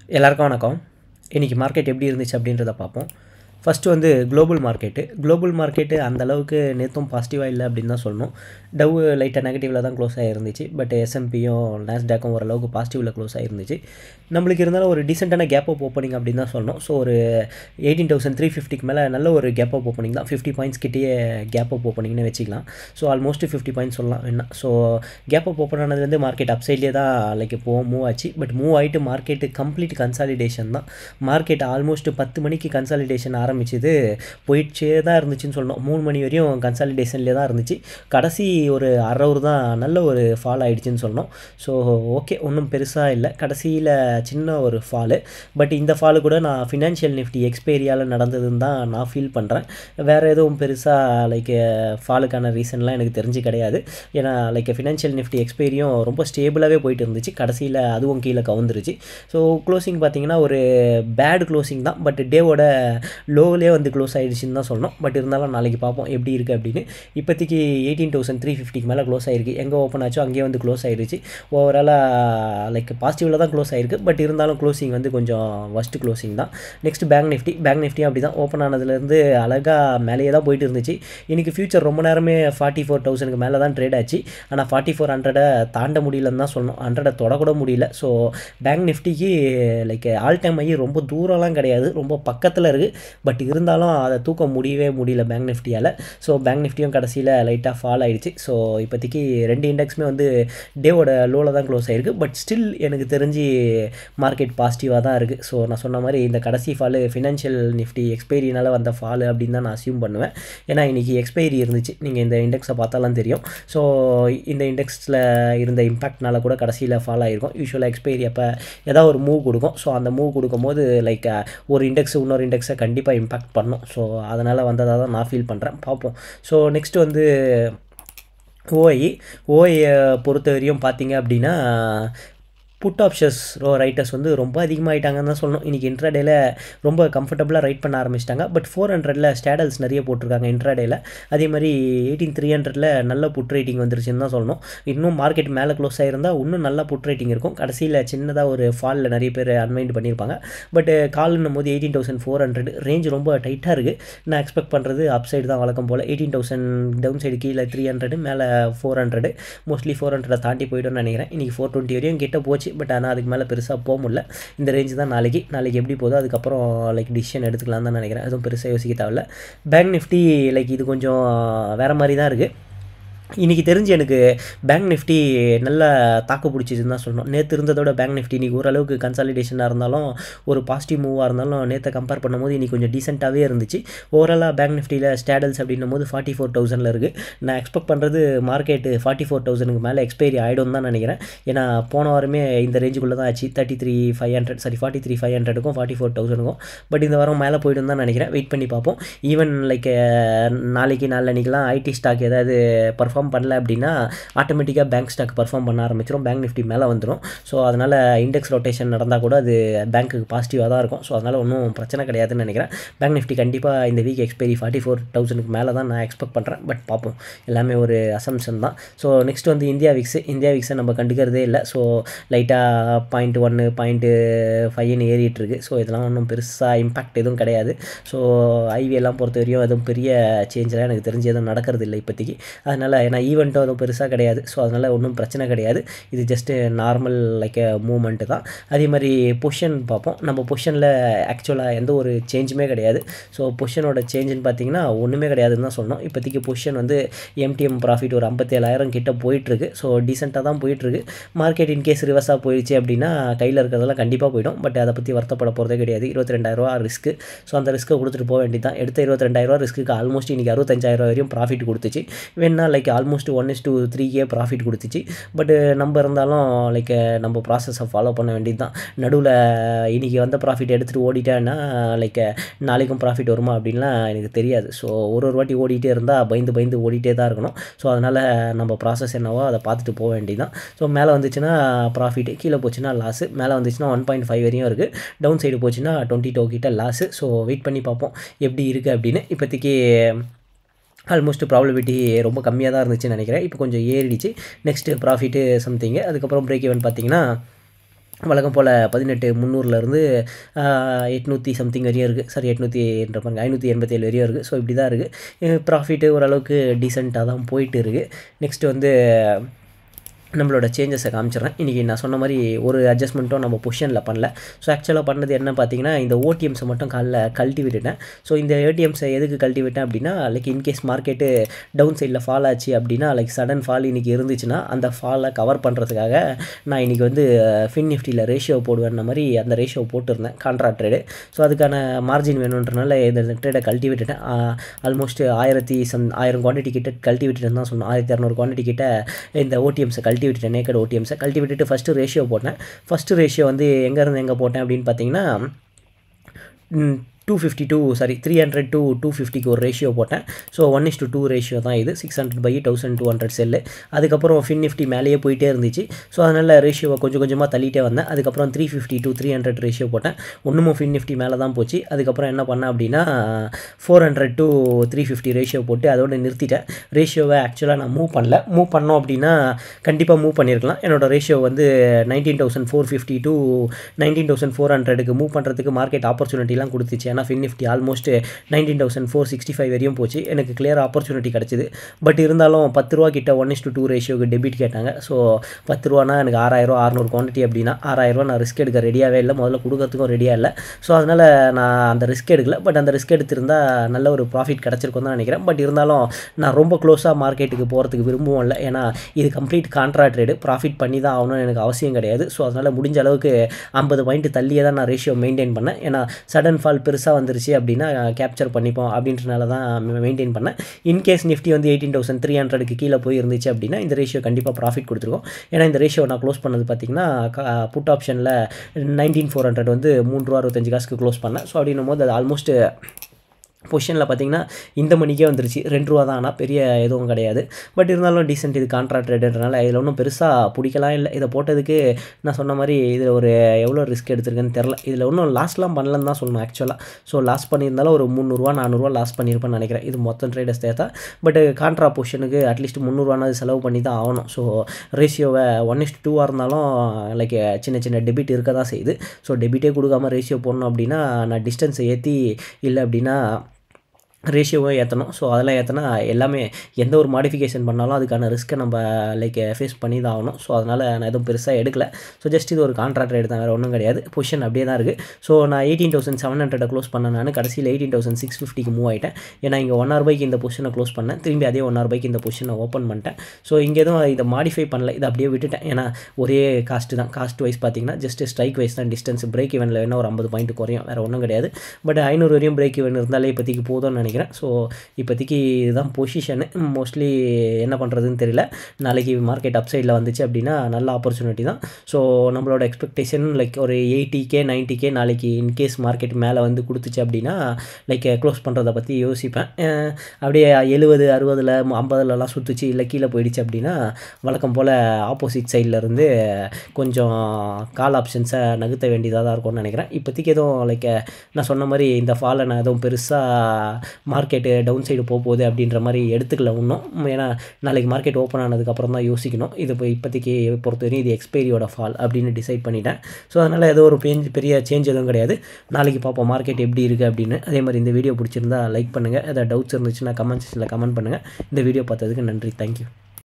எல்லாருக்கும் வணக்கம் இன்றைக்கி மார்க்கெட் எப்படி இருந்துச்சு அப்படின்றத பார்ப்போம் ஃபஸ்ட்டு வந்து குளோபல் மார்க்கெட்டு குளோபல் மார்க்கெட்டு அந்த அளவுக்கு நேற்றும் பாசிட்டிவாக இல்லை அப்படின்னு தான் சொல்லணும் டவ் லைட்டாக நெகட்டிவில் தான் க்ளோஸ் ஆகிருந்துச்சு பட் எஸ்எம்பியும் நாஸ்டாக்கும் ஓரளவுக்கு பாசிட்டிவில் க்ளோஸ் ஆகிருந்துச்சு நம்மளுக்கு இருந்தாலும் ஒரு டீசெண்டான கேப் அப் ஓப்பனிங் அப்படின்னு தான் சொல்லணும் ஸோ ஒரு எயிட்டீன் தௌசண்ட் த்ரீ ஃபிஃப்டிக்கு மேலே நல்ல ஒரு கேப் அப் ஓப்பனிங் தான் ஃபிஃப்டி பாயிண்ட்ஸ் கிட்டேயே கேப் அப் ஓப்பனிங்னு வச்சுக்கலாம் ஸோ ஆல்மோஸ்ட் ஃபிஃப்டி பாயிண்ட்ஸ் சொல்லலாம் வேணா ஸோ கேப் அப் ஓப்பன் ஆனதுலேருந்து மார்க்கெட் அப்சைட்லேயே தான் லைக் போவோம் மூவ் ஆச்சு பட் மூவ் ஆகிட்டு மார்க்கெட்டு கம்ப்ளீட் கன்சாலிடேஷன் தான் மார்க்கெட் ஆல்மோஸ்ட் பத்து மணிக்கு கன்சாலிடேஷன் ஆரம்பிச்சது போயிடுச்சே தான் இருந்துச்சுன்னு சொல்லணும் மூணு மணி வரையும் கன்சாலிடேஷன்லேயே தான் இருந்துச்சு கடைசி ஒரு அரை ஹவர் தான் நல்ல ஒரு ஃபால் ஆகிடுச்சின்னு சொல்லணும் ஸோ ஓகே ஒன்றும் பெருசாக இல்லை கடைசியில் சின்ன ஒரு ஃபாலு பட் இந்த ஃபாலு கூட நான் ஃபினான்ஷியல் நிஃப்டி எக்ஸ்பேரியால் நடந்ததுன்னு தான் நான் ஃபீல் பண்ணுறேன் வேறு எதுவும் பெருசாக லைக் ஃபாலுக்கான ரீசன்லாம் எனக்கு தெரிஞ்சு கிடையாது ஏன்னா லைக் ஃபினான்ஷியல் நிஃப்டி எக்ஸ்பைரியும் ரொம்ப ஸ்டேபிளாகவே போயிட்டு இருந்துச்சு கடைசியில் அதுவும் கீழே கவுந்துருச்சு ஸோ க்ளோசிங் பார்த்தீங்கன்னா ஒரு பேட் க்ளோசிங் தான் பட் டேவோட லோவிலே வந்து க்ளோஸ் ஆகிடுச்சின்னு தான் சொல்லணும் பட் இருந்தாலும் நாளைக்கு பார்ப்போம் எப்படி இருக்குது அப்படின்னு இப்போதைக்கு எயிட்டீன் தௌசண்ட் த்ரீ ஃபிஃப்டிக்கு மேலே க்ளோஸ் ஆயிருக்கு எங்கே ஓப்பன் ஆச்சோ அங்கேயே வந்து க்ளோஸ் ஆயிடுச்சு ஓவராலாக லைக் பாசிட்டிவில் தான் க்ளோஸ் ஆயிருக்கு பட் இருந்தாலும் க்ளோசிங் வந்து கொஞ்சம் ஒஸ்ட் க்ளோசிங் தான் next bank Nifty bank Nifty அப்படி தான் ஓப்பன் ஆனதுலேருந்து அழகாக மேலேயே தான் போயிட்டு இருந்துச்சு இன்றைக்கி ஃபியூச்சர் ரொம்ப நேரமே ஃபார்ட்டி ஃபோர் தௌசண்ட்க்கு மேலே தான் ட்ரேட் ஆச்சு ஆனால் ஃபார்ட்டி ஃபோர் ஹண்ட்ரடை தாண்ட முடியலன்னு தான் சொல்லணும் ஹண்ட்ரடை தொடக்கூட முடியல ஸோ பேங்க் நிஃப்டிக்கு லைக் ஆல் டைம் ஆகி ரொம்ப தூரம்லாம் கிடையாது ரொம்ப பக்கத்தில் இருக்குது பட் இருந்தாலும் அதை தூக்க முடியவே முடியல பேங்க் நிஃப்டியால் ஸோ பேங்க் நிஃப்டியும் கடைசியில் லைட்டாக ஃபால் ஆகிடுச்சு ஸோ இப்போதைக்கு ரெண்டு இண்டெக்ஸுமே வந்து டேவோட லோவில் தான் க்ளோஸ் ஆகிருக்கு பட் ஸ்டில் எனக்கு தெரிஞ்சு மார்க்கெட் பாசிட்டிவாக தான் இருக்குது ஸோ நான் சொன்ன மாதிரி இந்த கடைசி ஃபாலு ஃபினான்ஷியல் நிஃப்டி எக்ஸ்பைரினால் வந்த ஃபாலு அப்படின்னு தான் நான் அசியூம் பண்ணுவேன் ஏன்னா இன்றைக்கி எக்ஸ்பைரி இருந்துச்சு நீங்கள் இந்த இண்டெக்ஸை பார்த்தாலாம் தெரியும் ஸோ இந்த இண்டெக்ஸில் இருந்த இம்பாக்ட்னால கூட கடைசியில் ஃபால் ஆகிருக்கும் யூஸ்வலாக எக்ஸ்பைரி அப்போ ஏதாவது ஒரு மூவ் கொடுக்கும் ஸோ அந்த மூவ் கொடுக்கும்போது லைக் ஒரு இண்டெக்ஸ் இன்னொரு இண்டெக்ஸை கண்டிப்பாக இம்பாக்ட் பண்ணும் ஸோ அதனால் வந்ததாக தான் நான் ஃபீல் பண்ணுறேன் பார்ப்போம் ஸோ நெக்ஸ்ட் வந்து ஓஐ ஓஐயை பொறுத்த வரையும் பார்த்தீங்க அப்படின்னா புட் ஆப்ஷன்ஸ் ரோ ரைட்டர்ஸ் வந்து ரொம்ப அதிகமாகிட்டாங்கன்னு தான் சொல்லணும் இன்றைக்கி இன்ட்ராடேல ரொம்ப கம்ஃபர்டபுளாக ரைட் பண்ண ஆரம்பிச்சிட்டாங்க பட் ஃபோர் ஹண்ட்ரடில் ஸ்டேடல்ஸ் நிறைய போட்டிருக்காங்க இன்ட்ராடேல அதே மாதிரி எயிட்டீன் த்ரீ ஹண்ட்ரடில் நல்ல புட் ரேட்டிங் வந்துருச்சுன்னு தான் சொல்லணும் இன்னும் மார்க்கெட் மேலே க்ளோஸ் ஆகிருந்தால் இன்னும் நல்ல புட் ரேட்டிங் இருக்கும் கடைசியில் சின்னதாக ஒரு ஃபாலில் நிறைய பேர் அன்வைண்ட் பண்ணியிருப்பாங்க பட் கால்னும் போது eighteen thousand four hundred range ரொம்ப டைட்டாக இருக்குது நான் எக்ஸ்பெக்ட் பண்ணுறது அப் சைடு தான் வழக்கம் போல் எயிட்டீன் தௌசண்ட் டவுன் சைடு கீழே த்ரீ ஹண்ட்ரடு மேலே ஃபோர் ஹண்ட்ரடு மோஸ்ட்லி ஃபோர் ஹண்ட்ரடை தாண்டி போய்டும்னு நினைக்கிறேன் இன்றைக்கி ஃபோர் டுவெண்ட்டி வரையும் கிட்ட போச்சு பட் ஆனால் அதுக்கு மேலே பெருசாக போக முடியல இந்த ரேஞ்ச் தான் நாளைக்கு நாளைக்கு எப்படி போதோ அதுக்கப்புறம் லைக் டிசிஷன் எடுத்துக்கலாம் தான் நினைக்கிறேன் அதுவும் பெருசாக யோசிக்க தேவையில்ல பேங்க் நிஃப்டி லைக் இது கொஞ்சம் வேறு மாதிரி தான் இருக்குது இன்றைக்கி தெரிஞ்சு எனக்கு பேங்க் நிஃப்டி நல்லா தாக்கு பிடிச்சிதுன்னு தான் சொல்லணும் நேற்று இருந்ததோட பேங்க் நிஃப்டி இன்றைக்கி ஓரளவுக்கு கன்சாலிடேஷனாக இருந்தாலும் ஒரு பாசிட்டிவ் மூவாக இருந்தாலும் நேற்றை கம்பேர் பண்ணும்போது இன்றைக்கி கொஞ்சம் டீசெண்டாகவே இருந்துச்சு ஓவராலாக பேங்க் நிஃப்டியில் ஸ்டேடல்ஸ் அப்படின்னும் போது ஃபார்ட்டி ஃபோர் தௌசண்டில் இருக்குது நான் எக்ஸ்பெக்ட் பண்ணுறது மார்க்கெட்டு ஃபார்ட்டி ஃபோர் தௌசண்ட்க்கு மேலே எக்ஸ்பைரி ஆகிடும் தான் நினைக்கிறேன் ஏன்னா போன வாரமே இந்த ரேஞ்சுக்குள்ளே தான் ஆச்சு thirty three five hundred sorry forty three five ஹண்ட்ரடுக்கும் ஃபார்ட்டி ஃபோர் தௌசண்ட்க்கும் பட் இந்த வாரம் மேலே போய்டும் தான் நினைக்கிறேன் வெயிட் பண்ணி பார்ப்போம் ஈவன் லைக் நாளைக்கு நாளன்னைக்கெலாம் ஐடி ஸ்டாக் ஏதாவது பர்ஃபார்ம் பண்ணல அப்படின்னா ஆட்டோமேட்டிக்காக பேங்க் ஸ்டாக் பர்ஃபார்ம் பண்ண ஆரம்பிச்சிடும் பேங்க் நிஃப்டி மேலே வந்துடும் ஸோ அதனால் இண்டெக்ஸ் ரொட்டேஷன் நடந்தால் கூட அது பேங்க்குக்கு பாசிட்டிவாக தான் இருக்கும் ஸோ அதனால் ஒன்றும் பிரச்சனை கிடையாதுன்னு நினைக்கிறேன் பேங்க் நிஃப்டி கண்டிப்பாக இந்த வீக் எக்ஸ்பைரி ஃபார்ட்டி ஃபோர் தௌசண்ட்க்கு மேலே தான் நான் எக்ஸ்பெக்ட் பண்ணுறேன் பட் பார்ப்போம் எல்லாமே ஒரு அசம்ஷன் தான் ஸோ நெக்ஸ்ட் வந்து இந்தியா விக்ஸ் இந்தியா விக்ஸை நம்ம கண்டுக்கிறதே இல்லை ஸோ லைட்டாக பாயிண்ட் ஒன்று பாயிண்ட்டு ஃபைவ்னு ஏறிட்டுருக்கு ஸோ இதெல்லாம் ஒன்றும் பெருசாக இம்பாக்ட் எதுவும் கிடையாது ஸோ ஐவியெல்லாம் பொறுத்த வரையும் எதுவும் பெரிய சேஞ்செலாம் எனக்கு தெரிஞ்சு எதுவும் நடக்கிறது இல்லை இப்போதைக்கு அதனால் ஏன்னா ஈவெண்ட்டும் அதுவும் பெருசாக கிடையாது ஸோ அதனால் ஒன்றும் பிரச்சனை கிடையாது இது ஜஸ்ட்டு நார்மல் லைக் மூமெண்ட்டு தான் அதே மாதிரி பொஷன் பார்ப்போம் நம்ம பொஷனில் ஆக்சுவலாக எந்த ஒரு சேஞ்சுமே கிடையாது ஸோ பொஷனோட சேஞ்சுன்னு பார்த்தீங்கன்னா ஒன்றுமே கிடையாதுன்னு தான் சொன்னோம் இப்போதைக்கு பொஷன் வந்து எம்டிஎம் ப்ராஃபிட் ஒரு ஐம்பத்தேழாயிரம் கிட்ட போயிட்டுருக்கு ஸோ டீசெண்டாக தான் போயிட்டுருக்கு மார்க்கெட் இன்கேஸ் ரிவர்ஸாக போயிடுச்சு அப்படின்னா கையில் இருக்கிறதெல்லாம் கண்டிப்பாக போயிடும் பட் அதை பற்றி வருத்தப்பட போகிறதே கிடையாது இருபத்தி ரெண்டாயிரரூவா ரிஸ்க்கு ஸோ அந்த ரிஸ்க்கை கொடுத்துட்டு போக வேண்டியது தான் எடுத்த இருபத்தி ரெண்டாயிரரூவா ரிஸ்க்கு ஆல்மோஸ்ட் இன்றைக்கி அறுபத்தஞ்சாயிரம் வரையும் ப்ராஃபிட் கொடுத்துச்சு வேணா like almost one is two த்ரீக்கே ப்ராஃபிட் கொடுத்துச்சு பட்டு நம்ம இருந்தாலும் லைக் நம்ம ப்ராசஸை ஃபாலோ பண்ண வேண்டியது தான் நடுவில் இன்றைக்கி வந்த ப்ராஃபிட் எடுத்துகிட்டு ஓடிட்டேன்னா லைக் நாளைக்கும் ப்ராஃபிட் வருமா அப்படின்லாம் எனக்கு தெரியாது ஸோ ஒரு ஒரு வாட்டி ஓடிட்டே இருந்தால் பயந்து பயந்து ஓடிட்டே தான் இருக்கணும் ஸோ அதனால் நம்ம ப்ராசஸ் என்னவோ அதை பார்த்துட்டு போக வேண்டியது தான் ஸோ மேலே வந்துச்சுன்னா ப்ராஃபிட் கீழே போச்சுன்னா லாஸு மேலே வந்துச்சுன்னா ஒன் பாயிண்ட் ஃபைவ் வரையும் இருக்குது டவுன் சைடு போச்சுன்னா டுவெண்ட்டி டூ கிட்ட லாஸு ஸோ வெயிட் பண்ணி பார்ப்போம் எப்படி இருக்குது அப்படின்னு இப்போதைக்கு ஆல்மோஸ்ட் ப்ராபபிலிட்டி ரொம்ப கம்மியாக தான் இருந்துச்சுன்னு நினைக்கிறேன் இப்போ கொஞ்சம் ஏறிடுச்சு நெக்ஸ்ட்டு ப்ராஃபிட்டு சம்திங்கு அதுக்கப்புறம் பிரேக் ஈவன் பார்த்தீங்கன்னா வழக்கம் போல் பதினெட்டு முந்நூறுலேருந்து எட்நூற்றி சம்திங் வரையும் இருக்குது சாரி எட்நூற்றின்ற பாருங்க ஐநூற்றி எண்பத்தேழு வரையும் இருக்குது ஸோ இப்படி தான் இருக்குது ப்ராஃபிட்டு ஓரளவுக்கு டீசெண்டாக தான் போயிட்டு இருக்குது நெக்ஸ்ட்டு வந்து நம்மளோட சேஞ்சஸை காமிச்சிடுறேன் இன்றைக்கி நான் சொன்ன மாதிரி ஒரு அட்ஜஸ்ட்மெண்ட்டும் நம்ம பொசிஷனில் பண்ணல ஸோ ஆக்சுவலாக பண்ணது என்ன பார்த்தீங்கன்னா இந்த ஓடிஎம்ஸை மட்டும் காலைல கழட்டி விட்டுட்டேன் ஸோ இந்த ஏடிஎம்ஸை எதுக்கு கழட்டி விட்டேன் அப்படின்னா லைக் இன்கேஸ் மார்க்கெட்டு டவுன் சைடில் ஃபால் ஆச்சு அப்படின்னா லைக் சடன் ஃபால் இன்றைக்கி இருந்துச்சுன்னா அந்த ஃபாலை கவர் பண்ணுறதுக்காக நான் இன்றைக்கி வந்து ஃபின் நிஃப்டியில் ரேஷியோ போடுவேன் மாதிரி அந்த ரேஷியோ போட்டிருந்தேன் கான்ட்ராக்ட் ட்ரேடு ஸோ அதுக்கான மார்ஜின் வேணுன்றனால இந்த ட்ரேடை கழட்டி விட்டுட்டேன் ஆல்மோஸ்ட் ஆயிரத்தி சம் ஆயிரம் குவான்டிட்டி கிட்ட கழட்டி விட்டுட்டேன்னு தான் சொன்னோம் ஆயிரத்தி இரநூறு குவான்டிட்டி கிட்ட இந்த ஓடிஎம்ஸை கழட்டி கழட்டி விட்டுட்டேன் நேக்கட் ஓடிஎம்ஸை கழட்டி விட்டுட்டு ஃபஸ்ட்டு ரேஷியோ போட்டேன் ஃபஸ்ட்டு ரேஷியோ வந்து எங்கேருந்து எங்கே போட்டேன் அப்படின்னு பார்த்தீங்கன்னா two fifty two sorry three hundred two two ஃபிஃப்டிக்கு ஒரு ரேஷியோ போட்டேன் so one is to two ratio தான் இது six hundred by thousand two hundred sell அதுக்கப்புறம் ஃபின் நிஃப்டி மேலேயே போயிட்டே இருந்துச்சு ஸோ அதனால் ரேஷியோவை கொஞ்சம் கொஞ்சமாக தள்ளிட்டே வந்தேன் அதுக்கப்புறம் three fifty two three hundred ratio போட்டேன் ஒன்றுமும் ஃபின் நிஃப்டி மேலே தான் போச்சு அதுக்கப்புறம் என்ன பண்ணேன் அப்படின்னா four hundred two three fifty ratio போட்டு அதோட நிறுத்திட்டேன் ரேஷியோவை ஆக்சுவலாக நான் மூவ் பண்ணல மூவ் பண்ணோம் அப்படின்னா கண்டிப்பாக மூவ் பண்ணியிருக்கலாம் என்னோட ரேஷியோ வந்து nineteen thousand four fifty two nineteen thousand four ஹண்ட்ரடுக்கு மூவ் பண்ணுறதுக்கு மார்க்கெட் ஆப்பர்ச்சுனிட்டிலாம் கொடுத்துச்சு ஏன்னா Fin Nifty almost nineteen thousand four sixty five வரையும் போச்சு எனக்கு கிளியர் ஆப்பர்ச்சுனிட்டி கிடச்சிது பட் இருந்தாலும் பத்து ரூபா கிட்ட ஒன் இஸ் டூ ரேஷியோக்கு டெபிட் கேட்டாங்க ஸோ பத்து ரூபானா எனக்கு ஆறாயிரம் அறநூறு குவான்டிட்டி அப்படின்னா ஆறாயிரரூவா நான் ரிஸ்க் எடுக்க ரெடியாகவே இல்லை முதல்ல கொடுக்கறதுக்கும் ரெடியாக இல்லை ஸோ அதனால் நான் அந்த ரிஸ்க் எடுக்கல பட் அந்த ரிஸ்க் எடுத்திருந்தா நல்ல ஒரு ப்ராஃபிட் கிடச்சிருக்கும் தான் நினைக்கிறேன் பட் இருந்தாலும் நான் ரொம்ப க்ளோஸாக மார்க்கெட்டுக்கு போகிறதுக்கு விரும்பவும் இல்லை ஏன்னா இது கம்ப்ளீட் கான்ட்ராக்ட் ட்ரேடு ப்ராஃபிட் பண்ணி தான் ஆகணும்னு எனக்கு அவசியம் கிடையாது ஸோ அதனால் முடிஞ்ச அளவுக்கு ஐம்பது பாயிண்ட் தள்ளியே தான் நான் ரேஷியோ மெயின்டைன் பண்ணேன் ஏன்னா சடன் ஃபால் பெருசாக வந்துருச்சு அப்படின்னா கேப்சர் பண்ணிப்போம் அப்படின்றனால தான் மெயின்டைன் பண்ணேன் இன்கேஸ் நிஃப்டி வந்து எயிட்டீன் தௌசண்ட் த்ரீ ஹண்ட்ரடுக்கு கீழே போய் இருந்துச்சு அப்படின்னா இந்த ரேஷியோ கண்டிப்பாக ப்ராஃபிட் கொடுத்துருக்கோம் ஏன்னா இந்த ரேஷியோ நான் க்ளோஸ் பண்ணது பார்த்தீங்கன்னா புட் ஆப்ஷனில் நைன்டீன் ஃபோர் ஹண்ட்ரட் வந்து மூணு ரூபா அறுபத்தஞ்சு காசுக்கு க்ளோஸ் பண்ணேன் ஸோ அப்படின்னும் போது அது ஆல்மோஸ்ட் பொசிஷனில் பார்த்தீங்கன்னா இந்த மணிக்கே வந்துருச்சு ரெண்டு ரூபா தான் ஆனால் பெரிய எதுவும் கிடையாது பட் இருந்தாலும் டீசென்ட் இது கான்ட்ராக்ட் ரேட்டுன்றனால இதில் ஒன்றும் பெருசாக பிடிக்கலாம் இல்லை இதை போட்டதுக்கு நான் சொன்ன மாதிரி இதில் ஒரு எவ்வளோ ரிஸ்க் எடுத்திருக்கேன்னு தெரில இதில் ஒன்றும் லாஸ்ட்லாம் பண்ணலன்னு தான் சொல்லணும் ஆக்சுவலாக ஸோ லாஸ் பண்ணியிருந்தாலும் ஒரு முந்நூறுரூவா நானூறுரூவா லாஸ் பண்ணியிருப்பேன்னு நினைக்கிறேன் இது மொத்தம் ட்ரேடர்ஸ் தேத்தா பட் கான்ட்ரா பொசிஷனுக்கு அட்லீஸ்ட் முந்நூறுவானாவது செலவு பண்ணி தான் ஆகணும் ஸோ ரேஷியோவை ஒன் இஸ்ட் டூவாக இருந்தாலும் லைக் சின்ன சின்ன டெபிட் இருக்க தான் செய்யுது ஸோ டெபிட்டே கொடுக்காம ரேஷியோ போடணும் அப்படின்னா நான் டிஸ்டன்ஸை ஏற்றி இல்லை அப்படின்னா ரேஷியோவும் ஏற்றணும் ஸோ அதெல்லாம் ஏற்றினா எல்லாமே எந்த ஒரு மாடிஃபிகேஷன் பண்ணாலும் அதுக்கான ரிஸ்க்கை நம்ம லைக் ஃபேஸ் பண்ணி தான் ஆகணும் ஸோ அதனால் நான் எதுவும் பெருசாக எடுக்கல ஸோ ஜஸ்ட் இது ஒரு கான்ட்ராக்ட் ரேட் தான் வேறு ஒன்றும் கிடையாது பொசிஷன் அப்படியே தான் இருக்குது ஸோ நான் eighteen thousand seven hundred close பண்ணேன் நான் கடைசியில் எயிட்டீன் தௌசண்ட் சிக்ஸ் ஃபிஃப்டிக்கு மூவ் ஆகிட்டேன் ஏன்னா இங்கே ஒன் ஆர் பைக்கு இந்த பொசிஷனை க்ளோஸ் பண்ணேன் திரும்பி அதே ஒன் ஆர் பைக்கு இந்த பொசிஷனை ஓப்பன் பண்ணிட்டேன் ஸோ இங்கே எதுவும் இதை மாடிஃபை பண்ணல இதை அப்படியே விட்டுட்டேன் ஏன்னா ஒரே காஸ்ட்டு தான் காஸ்ட் வைஸ் பார்த்தீங்கன்னா ஜஸ்ட் ஸ்ட்ரைக் வைஸ் தான் டிஸ்டன்ஸ் பிரேக் இவனில் வேணால் ஒரு ஐம்பது பாயிண்ட் குறையும் வேறு ஒன்றும் கிடையாது பட் ஐநூறு வரையும் பிரேக் இவன் இருந்தாலே இப்போதைக்கு போதும்னு நினைக்கிறேன் ஸோ இப்போதைக்கு இதுதான் பொசிஷனு மோஸ்ட்லி என்ன பண்ணுறதுன்னு தெரியல நாளைக்கு மார்க்கெட் அப் சைடில் வந்துச்சு அப்படின்னா நல்ல ஆப்பர்ச்சுனிட்டி தான் ஸோ நம்மளோட எக்ஸ்பெக்டேஷன் லைக் ஒரு எயிட்டி கே நைன்ட்டி கே நாளைக்கு இன்கேஸ் மார்க்கெட் மேலே வந்து கொடுத்துச்சு அப்படின்னா லைக் க்ளோஸ் பண்ணுறதை பற்றி யோசிப்பேன் அஹ் அப்படியே எழுபது அறுபதில் ஐம்பதுலலாம் சுற்றுச்சு இல்லை கீழே போயிடுச்சு அப்படின்னா வழக்கம் போல் ஆப்போசிட் சைடில் இருந்து கொஞ்சம் கால் ஆப்ஷன்ஸை நகர்த்த வேண்டியதாக தான் இருக்கும்னு நினைக்கிறேன் இப்போதைக்கு எதுவும் லைக் நான் சொன்ன மாதிரி இந்த ஃபாலை நான் எதுவும் பெருசாக மார்க்கெட்டு டவுன் சைடு போக போகுது அப்படின்ற மாதிரி எடுத்துக்கல இன்னும் ஏன்னா நாளைக்கு மார்க்கெட் ஓப்பன் ஆனதுக்கப்புறம் தான் யோசிக்கணும் இது இப்போ இப்போதைக்கு பொறுத்தவரையும் இது எக்ஸ்பைரியோட ஃபால் அப்படின்னு டிசைட் பண்ணிட்டேன் ஸோ அதனால் ஏதோ ஒரு பேஞ்ச் பெரிய சேஞ்ச் எதுவும் கிடையாது நாளைக்கு பார்ப்போம் மார்க்கெட் எப்படி இருக்குது அப்படின்னு அதே மாதிரி இந்த வீடியோ பிடிச்சிருந்தா லைக் பண்ணுங்கள் ஏதாவது டவுட்ஸ் இருந்துச்சுன்னா கமெண்ட் செக்ஷனில் கமெண்ட் பண்ணுங்கள் இந்த வீடியோ பார்த்ததுக்கு நன்றி தேங்க்யூ